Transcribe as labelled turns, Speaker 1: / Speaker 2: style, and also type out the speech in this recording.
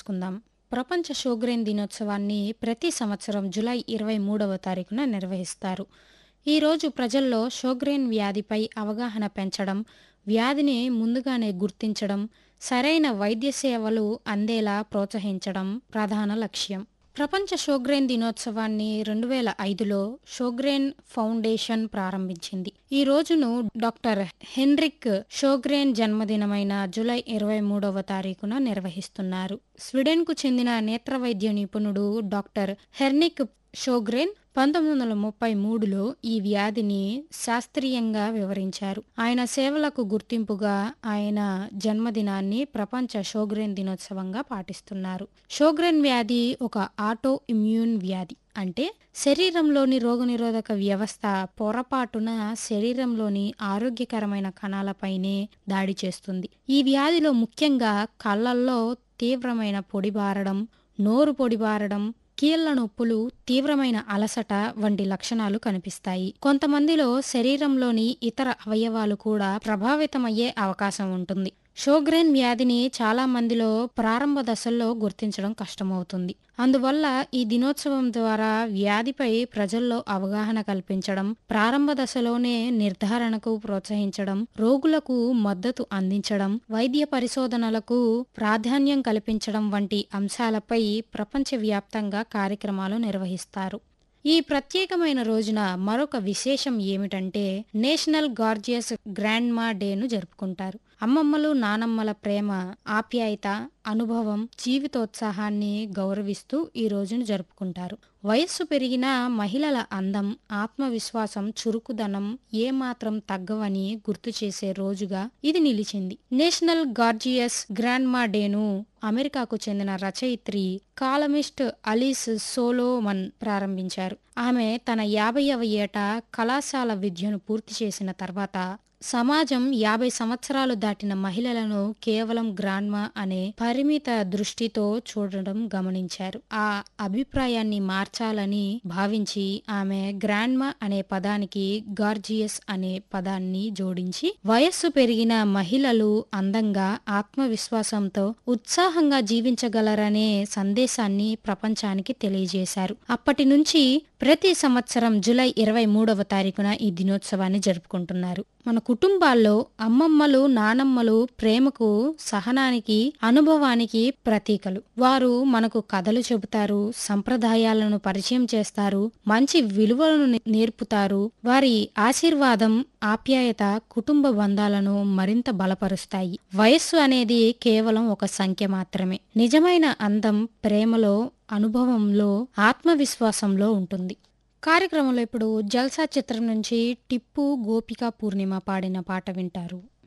Speaker 1: తెలుసుకుందాం ప్రపంచ షోగ్రెయిన్ దినోత్సవాన్ని ప్రతి సంవత్సరం జూలై ఇరవై మూడవ తారీఖున నిర్వహిస్తారు ఈరోజు ప్రజల్లో షోగ్రెయిన్ వ్యాధిపై అవగాహన పెంచడం వ్యాధిని ముందుగానే గుర్తించడం సరైన వైద్య సేవలు అందేలా ప్రోత్సహించడం ప్రధాన లక్ష్యం ప్రపంచ షోగ్రెయిన్ దినోత్సవాన్ని రెండు వేల ఐదులో షోగ్రెయిన్ ఫౌండేషన్ ప్రారంభించింది ఈ రోజును డాక్టర్ హెన్రిక్ షోగ్రెయిన్ జన్మదినమైన జూలై ఇరవై మూడవ తారీఖున నిర్వహిస్తున్నారు స్వీడన్కు చెందిన నేత్ర వైద్య నిపుణుడు డాక్టర్ హెర్నిక్ షోగ్రెన్ పంతొమ్మిది వందల ముప్పై మూడులో ఈ వ్యాధిని శాస్త్రీయంగా వివరించారు ఆయన సేవలకు గుర్తింపుగా ఆయన జన్మదినాన్ని ప్రపంచ షోగ్రెన్ దినోత్సవంగా పాటిస్తున్నారు షోగ్రెన్ వ్యాధి ఒక ఆటో ఇమ్యూన్ వ్యాధి అంటే శరీరంలోని రోగనిరోధక వ్యవస్థ పొరపాటున శరీరంలోని ఆరోగ్యకరమైన కణాలపైనే దాడి చేస్తుంది ఈ వ్యాధిలో ముఖ్యంగా కళ్ళల్లో తీవ్రమైన పొడిబారడం నోరు పొడిబారడం కీళ్ల నొప్పులు తీవ్రమైన అలసట వంటి లక్షణాలు కనిపిస్తాయి కొంతమందిలో శరీరంలోని ఇతర అవయవాలు కూడా ప్రభావితమయ్యే అవకాశం ఉంటుంది షోగ్రెయిన్ వ్యాధిని చాలా మందిలో ప్రారంభ దశల్లో గుర్తించడం కష్టమవుతుంది అందువల్ల ఈ దినోత్సవం ద్వారా వ్యాధిపై ప్రజల్లో అవగాహన కల్పించడం ప్రారంభ దశలోనే నిర్ధారణకు ప్రోత్సహించడం రోగులకు మద్దతు అందించడం వైద్య పరిశోధనలకు ప్రాధాన్యం కల్పించడం వంటి అంశాలపై ప్రపంచవ్యాప్తంగా కార్యక్రమాలు నిర్వహిస్తారు ఈ ప్రత్యేకమైన రోజున మరొక విశేషం ఏమిటంటే నేషనల్ గార్జియస్ గ్రాండ్మా డేను జరుపుకుంటారు అమ్మమ్మలు నానమ్మల ప్రేమ ఆప్యాయత అనుభవం జీవితోత్సాహాన్ని గౌరవిస్తూ ఈ రోజును జరుపుకుంటారు వయస్సు పెరిగిన మహిళల అందం ఆత్మవిశ్వాసం చురుకుదనం ఏమాత్రం తగ్గవని గుర్తు చేసే రోజుగా ఇది నిలిచింది నేషనల్ గార్జియస్ గ్రాండ్మా డేను అమెరికాకు చెందిన రచయిత్రి కాలమిస్ట్ అలీస్ సోలోమన్ ప్రారంభించారు ఆమె తన యాభైవ ఏట కళాశాల విద్యను పూర్తి చేసిన తర్వాత సమాజం యాభై సంవత్సరాలు దాటిన మహిళలను కేవలం గ్రాండ్మా అనే పరిమిత దృష్టితో చూడడం గమనించారు ఆ అభిప్రాయాన్ని మార్చాలని భావించి ఆమె గ్రాండ్మా అనే పదానికి గార్జియస్ అనే పదాన్ని జోడించి వయస్సు పెరిగిన మహిళలు అందంగా ఆత్మవిశ్వాసంతో ఉత్సాహంగా జీవించగలరనే సందేశాన్ని ప్రపంచానికి తెలియజేశారు అప్పటి నుంచి ప్రతి సంవత్సరం జూలై ఇరవై మూడవ తారీఖున ఈ దినోత్సవాన్ని జరుపుకుంటున్నారు మన కుటుంబాల్లో అమ్మమ్మలు నానమ్మలు ప్రేమకు సహనానికి అనుభవానికి ప్రతీకలు వారు మనకు కథలు చెబుతారు సంప్రదాయాలను పరిచయం చేస్తారు మంచి విలువలను నేర్పుతారు వారి ఆశీర్వాదం ఆప్యాయత కుటుంబ బంధాలను మరింత బలపరుస్తాయి వయస్సు అనేది కేవలం ఒక సంఖ్య మాత్రమే నిజమైన అందం ప్రేమలో అనుభవంలో ఆత్మవిశ్వాసంలో ఉంటుంది కార్యక్రమంలో ఇప్పుడు జల్సా చిత్రం నుంచి టిప్పు గోపిక పూర్ణిమ పాడిన పాట వింటారు